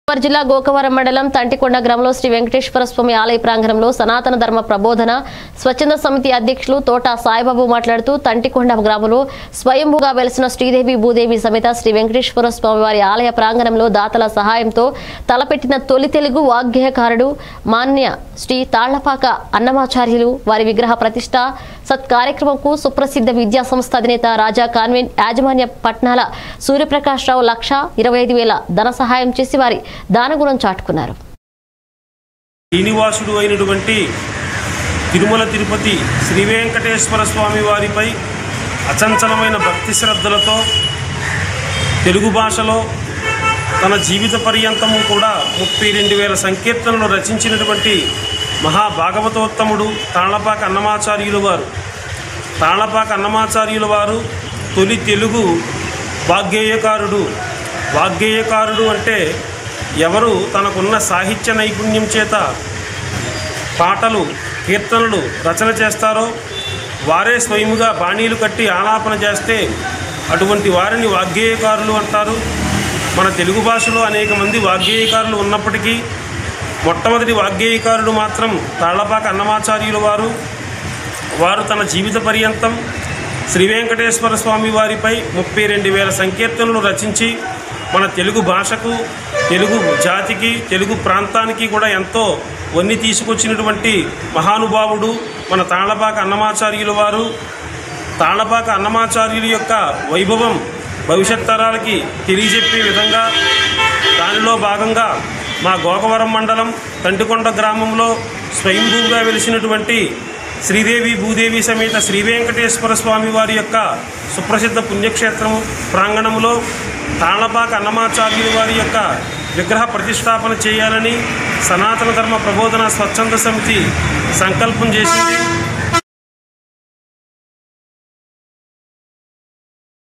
గోదావరి జిల్లా గోకవరం మండలం తంటికొండ గ్రామంలో శ్రీ వెంకటేశ్వర స్వామి ఆలయ ప్రాంగణంలో సనాతన ధర్మ ప్రబోధన స్వచ్ఛంద సమితి అధ్యక్షులు తోట సాయిబాబు మాట్లాడుతూ తంటికొండ గ్రామంలో స్వయంభూగా వెలిసిన శ్రీదేవి భూదేవి సమేత శ్రీ వెంకటేశ్వర స్వామి వారి ఆలయ ప్రాంగణంలో దాతల సహాయంతో తలపెట్టిన తొలి తెలుగు వాగ్గేయకారుడు మాన్య శ్రీ తాళ్లపాక అన్నమాచార్యులు వారి విగ్రహ ప్రతిష్ట సత్కార్యక్రమంకు సుప్రసిద్ధ విద్యా సంస్థ అధినేత రాజా కాన్వెంట్ యాజమాన్య పట్నాల సూర్యప్రకాష్ రావు లక్ష ఇరవై ఐదు వేల ధన సహాయం చేసి వారి దానగుణం చాటుకున్నారు శ్రీనివాసుడు అయినటువంటి తిరుమల తిరుపతి శ్రీ వెంకటేశ్వర స్వామి వారిపై అచంచలమైన భక్తి శ్రద్ధలతో తెలుగు భాషలో తన జీవిత పర్యంతము కూడా ముప్పై రెండు వేల సంకీర్తనలు రచించినటువంటి మహాభాగవతోత్తముడు తాళపాక అన్నమాచార్యులు వారు తాళపాక అన్నమాచార్యుల వారు తొలి తెలుగు వాగ్గేయకారుడు వాగ్గేయకారుడు అంటే ఎవరు తనకున్న సాహిత్య నైపుణ్యం చేత పాటలు కీర్తనలు రచన చేస్తారో వారే స్వయముగా బాణీలు కట్టి ఆలాపన చేస్తే అటువంటి వారిని వాగ్గేయకారులు అంటారు మన తెలుగు భాషలో అనేక మంది వాగ్గేయకారులు ఉన్నప్పటికీ మొట్టమొదటి వాగ్గేయకారుడు మాత్రం తాళ్లపాక అన్నమాచార్యుల వారు వారు తన జీవిత పర్యంతం శ్రీ వెంకటేశ్వర స్వామి వారిపై ముప్పై రెండు వేల సంకీర్తనలు రచించి మన తెలుగు భాషకు తెలుగు జాతికి తెలుగు ప్రాంతానికి కూడా ఎంతో వన్ని తీసుకొచ్చినటువంటి మహానుభావుడు మన తాళపాక అన్నమాచార్యుల వారు తాళపాక అన్నమాచార్యుల యొక్క వైభవం భవిష్యత్ తరాలకి తెలియజెప్పే విధంగా దానిలో భాగంగా మా గోకవరం మండలం తంటికొండ గ్రామంలో స్వయంభూగా వెలిసినటువంటి శ్రీదేవి భూదేవి సమేత శ్రీ వెంకటేశ్వర స్వామి వారి యొక్క సుప్రసిద్ధ పుణ్యక్షేత్రము ప్రాంగణంలో తాళపాక అన్నమాచార్యుల వారి యొక్క విగ్రహ ప్రతిష్టాపన చేయాలని సనాతన ధర్మ ప్రబోధన స్వచ్ఛంద సమితి సంకల్పం చేసింది